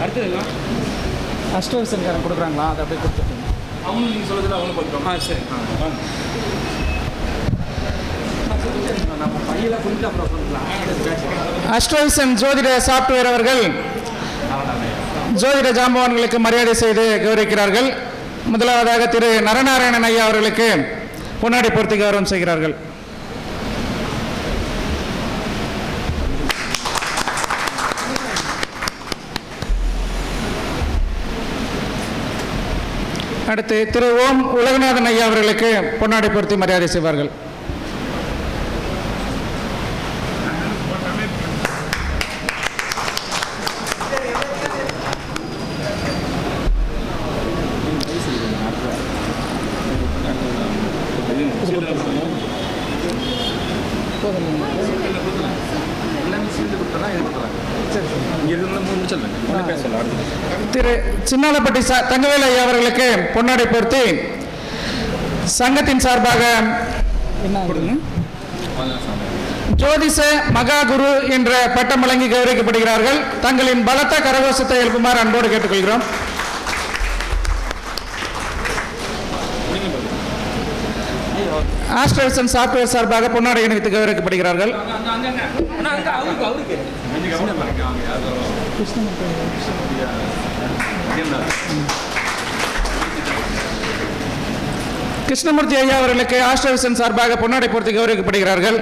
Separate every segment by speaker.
Speaker 1: அடுத்ததுலாம்
Speaker 2: அஷ்டவிசன்காரன் கொடுக்குறாங்களா அதை அப்படியே கொடுத்துருங்க
Speaker 1: அவங்களும் நீங்கள் சொல்லுறதுல அவங்களும் பார்த்துக்கோங்க ஆ சரி ஆ வாங்க நம்ம பையில கொடுத்து அப்புறம் கொடுக்கலாம்
Speaker 2: அஷ்டவிசன் ஜோதிட சாஃப்ட்வேர் அவர்கள் ஜோதிட ஜாம்பவான்களுக்கு மரியாதை செய்து கௌரவிக்கிறார்கள் முதலாவதாக திரு நரநாராயணன் ஐயா அவர்களுக்கு பொன்னாடி பொருத்தி கௌரவம் செய்கிறார்கள் அடுத்து திரு ஓம் உலகநாதன் ஐயா அவர்களுக்கு பொன்னாடை பொருத்தி மரியாதை செய்வார்கள்
Speaker 1: எல்லாமே சேர்ந்து கொடுத்தா இது கொடுக்கலாம் இங்கே இருக்கிற மூணு முடிச்சிடலாம் ஒன்று பேசலாம் அடுத்து
Speaker 2: திரு சின்னாலப்பட்டி ச தங்கவேலு ஐயா அவர்களுக்கு பொன்னாடை பொருத்தி சங்கத்தின் சார்பாக என்ன கொடுங்க ஜோதிஷ மகா குரு என்ற பட்டம் வழங்கி கௌரவிக்கப்படுகிறார்கள் தங்களின் பலத்த கரகோஷத்தை எழுப்புமாறு அன்போடு கேட்டுக்கொள்கிறோம் ஆஸ்ட்ரேசன் சாஃப்ட்வேர் சார்பாக பொன்னாடை அணிவித்து கௌரவிக்கப்படுகிறார்கள்
Speaker 1: அங்க அங்க அங்க அண்ணா அங்க அவருக்கு அவருக்கு கொஞ்சம் கவனம் பாருங்க அவங்க யாரும்
Speaker 2: கிருஷ்ணமூர்த்தி ஐயா அவர்களுக்கு ஆஸ்ட்ரேசன் சார்பாக பொன்னாடை பொருத்தி கௌரவிக்கப்படுகிறார்கள்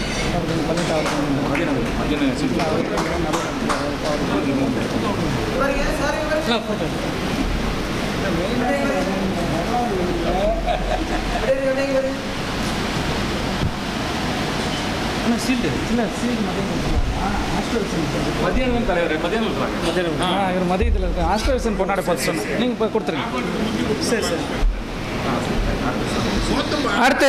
Speaker 1: மதியானம் தலைவர் மதியானம் இருக்காங்க மதியானம்
Speaker 2: இவர் மதியத்தில் இருக்க ஆஸ்ட்ரேசன் பொன்னாடை பொருத்தி சொன்னேன் நீங்கள் இப்போ கொடுத்துருங்க சரி சரி அடுத்து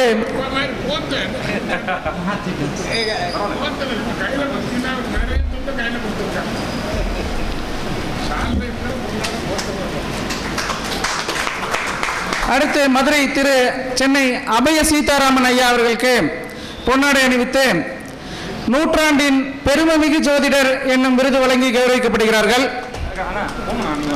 Speaker 2: அடுத்து மதுரை திரு சென்னை அபய சீதாராமன் ஐயா அவர்களுக்கு பொன்னாடை அணிவித்து நூற்றாண்டின் பெருமைமிகு ஜோதிடர் என்னும் விருது வழங்கி கௌரவிக்கப்படுகிறார்கள்
Speaker 1: அண்ணா போமா அண்ணா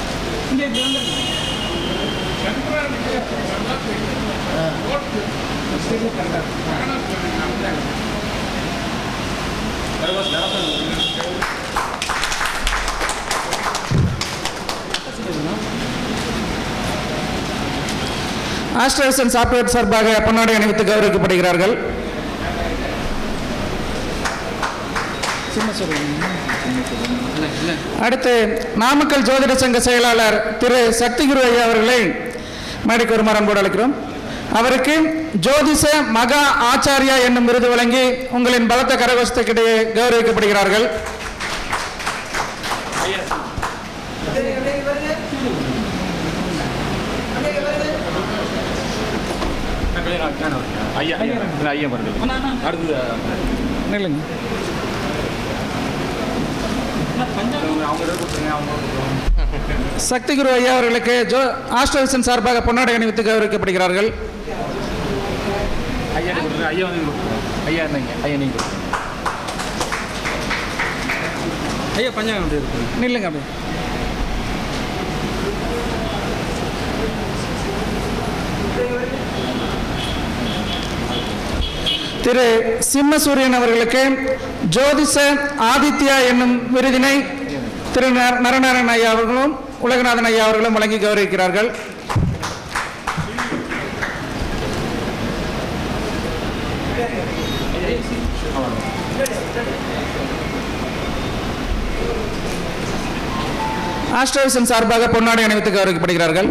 Speaker 2: ஆஸ்ட்ரேசன் சாஃப்ட்வேர் சார்பாக பொன்னாடை அணிவித்து கௌரவிக்கப்படுகிறார்கள் அடுத்து நாமக்கல் ஜோதிட சங்க செயலாளர் திரு சக்திகுரு ஐயா அவர்களை மேடைக்கு வருமாறு அன்போடு அழைக்கிறோம் அவருக்கு ஜோதிஷ மகா ஆச்சாரியா என்னும் விருது வழங்கி உங்களின் பலத்த கரகோஷத்துக்கிடையே கௌரவிக்கப்படுகிறார்கள்
Speaker 1: ஐயா ஐயா இல்லை, ஐயா பாருங்க அடுத்தது
Speaker 2: நில்லுங்க
Speaker 1: அவங்க இதை கொடுத்துருங்க அவங்க கொடுத்துருவாங்க.
Speaker 2: சக்திகுரு ஐயா அவர்களுக்கு ஜோ ஆஸ்ட்ரேசன் சார்பாக பொன்னாடை அணிவித்து கௌரவிக்கப்படுகிறார்கள்
Speaker 1: ஐயா கொடுத்துருங்க ஐயா வந்து கொடுத்துருங்க ஐயா இருந்தீங்க ஐயா நீங்கள் கொடுத்துருங்க ஐயா பஞ்சாங்கம் எப்படி இருக்கு
Speaker 2: நில்லுங்க அப்படியே திரு சிம்மசூரியன் அவர்களுக்கு ஜோதிஷ ஆதித்யா என்னும் விருதினை திரு நர- நரநாராயணன் ஐயா அவர்களும் உலகநாதன் ஐயா அவர்களும் வழங்கி கௌரவிக்கிறார்கள் ஆஸ்ட்ரேசன் சார்பாக பொன்னாடை அணிவித்து கௌரவிக்கப்படுகிறார்கள்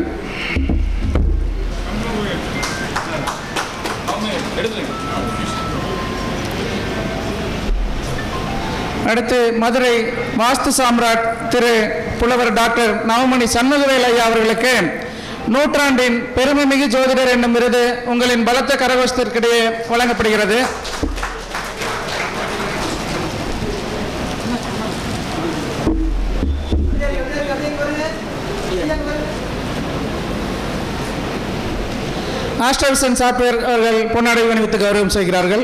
Speaker 2: அடுத்து மதுரை வாஸ்து சாம்ராட் திரு புலவர் டாக்டர் நவமணி சண்முகவேல் ஐயா அவர்களுக்கு நூற்றாண்டின் பெருமைமிகு ஜோதிடர் என்னும் விருது உங்களின் பலத்த கரகோஷத்திற்கிடையே வழங்கப்படுகிறது ஆஸ்ட்ரல்சன் சாப்ட்வேர் அவர்கள் பொன்னாடை அணிவித்து கௌரவம் செய்கிறார்கள்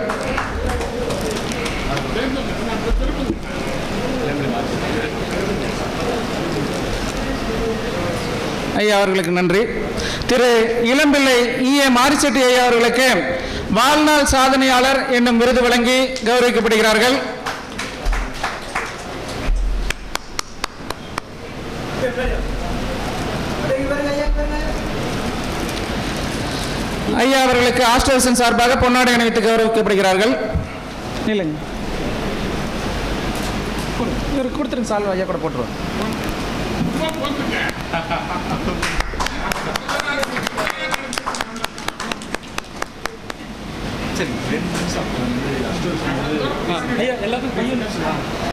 Speaker 2: ஐயா அவர்களுக்கு நன்றி திரு இளம்பிள்ளை இ ஏ மாரிச்செட்டி ஐயா அவர்களுக்கு வாழ்நாள் சாதனையாளர் என்னும் விருது வழங்கி கௌரவிக்கப்படுகிறார்கள் ஐயா அவர்களுக்கு ஆஸ்ட்ரேலியன் சார்பாக பொன்னாடை அணிவித்து கௌரவிக்கப்படுகிறார்கள் இல்லைங்க இவர் கொடுத்துருங்க சால்வா ஐயா கூட போட்டுருவோம்
Speaker 1: சரி ரெண்டு நிமிஷம் வந்து
Speaker 2: ஐயா எல்லாத்துக்கும் கையில்